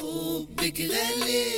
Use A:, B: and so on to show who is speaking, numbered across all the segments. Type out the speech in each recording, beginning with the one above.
A: حبك غالي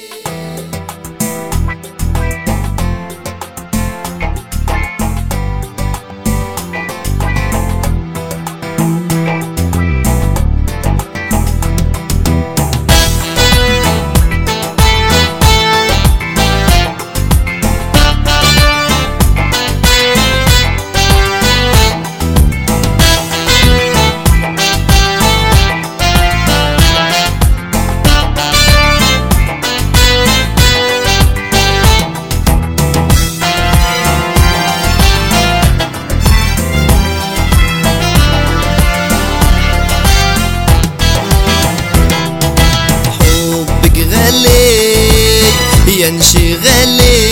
A: حبك غالي يا انشغالي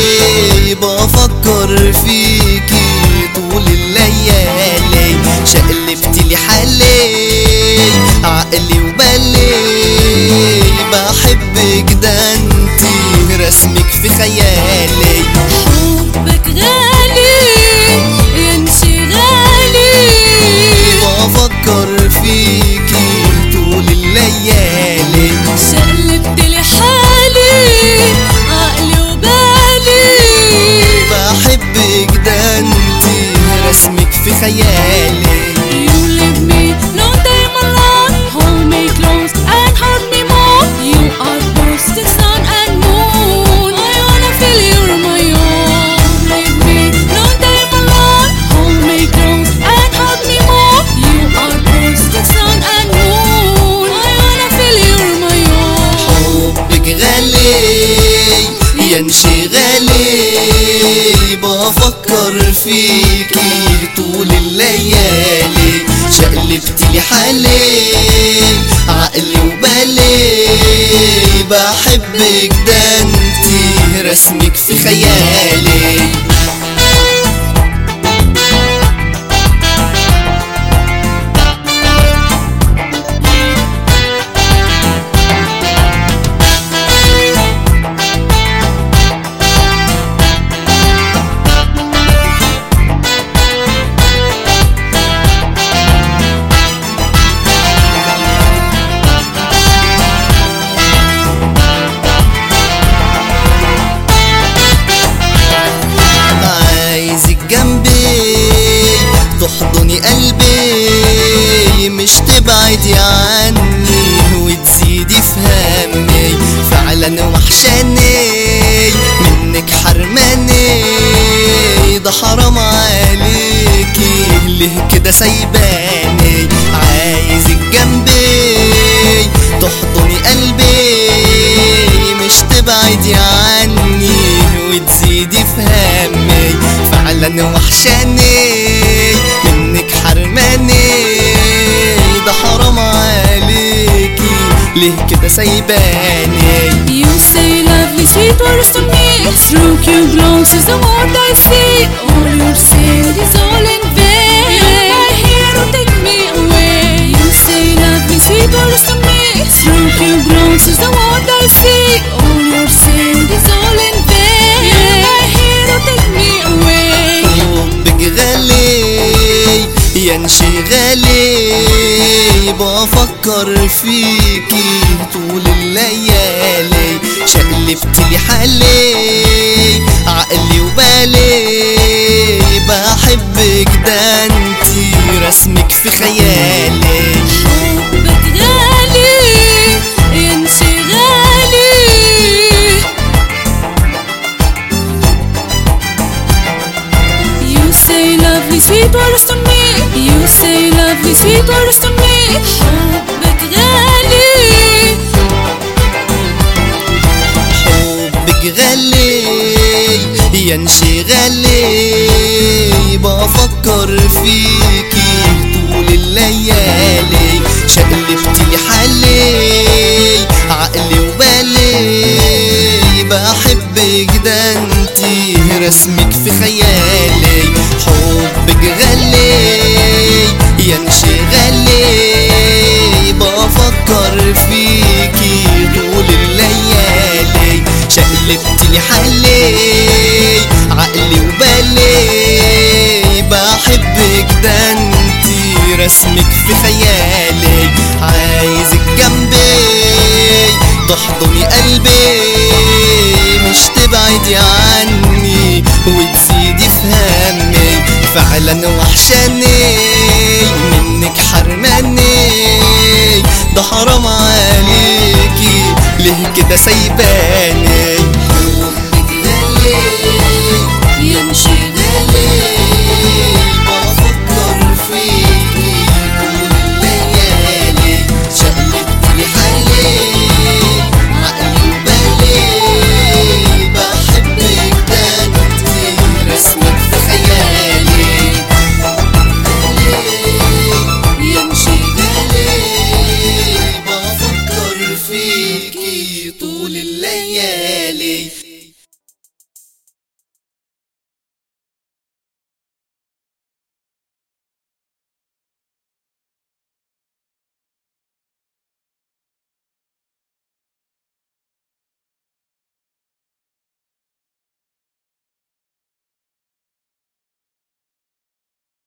A: بفكر فيكي طول الليالي شقلبت لي حالي عقلي وبالي بحبك ده انتي رسمك في خيالي
B: حبك غالي يا انشغالي
A: بفكر فيكي طول الليالي
B: شقلبت لي حالي عقلي وبالي
A: بحبك ده انتي رسمك في خيالي
B: You leave me no time alone Hold me close and hurt me more You are both the sun and moon I wanna feel you're my own Leave me no time alone Hold me close and hurt me more You are both the sun and moon I wanna feel you're my own
A: حبك غالي يا انشغالي بفكر فيكي طول الليالي شقلبت لي حالي عقلي وبالي بحبك ده انتي رسمك في خيالي عايزك جنبي تحضني قلبي مش تبعدي عني وتزيدي في همي فعلا وحشاني منك حرماني ده حرام عليكي ليه كده سايباني عايزك جنبي تحضني قلبي مش تبعدي عني وتزيدي في همي فعلا وحشاني منك حرماني ده حرام عليكي ليه كده سايباني
B: You say lovely sweet words to me Through cute glance is the word I see All you're saying is all in vain You're my hero, take me away You say lovely sweet words to me Through cute glance is the word I see All you're saying is all in vain You're my hero, take me away
A: حبك غالي يا انشغالي بفكر فيكي طول الليالي شقلبت لي حالي عقلي وبالي بحبك ده انتي رسمك في خيالي
B: حبك غالي يا انشغالي You say lovely sweet words to me You say lovely sweet words to me حبك غالي
A: حبك غالي يا انشغالي بفكر فيكي طول الليالي شقلبت لي حالي عقلي وبالي بحبك ده انتي رسمك في خيالي حبك غالي يا انشغالي بفكر فيكي طول الليالي شقلبت لي حالي عقلي وبالي بحبك ده انتي رسمك في خيالي عايزك جنبي تحضني قلبي مش تبعدي عني وتزيدي في همي فعلا وحشاني منك حرماني ده حرام عليكي ليه كده سايباني حبك غالي
B: يمشي غالي
A: بفكر فيكي كل الليالي شقلبت لي حالي عقلي وبالي بحبك ده كتير رسمك في خيالي
B: يمشي
A: غالي بفكر فيكي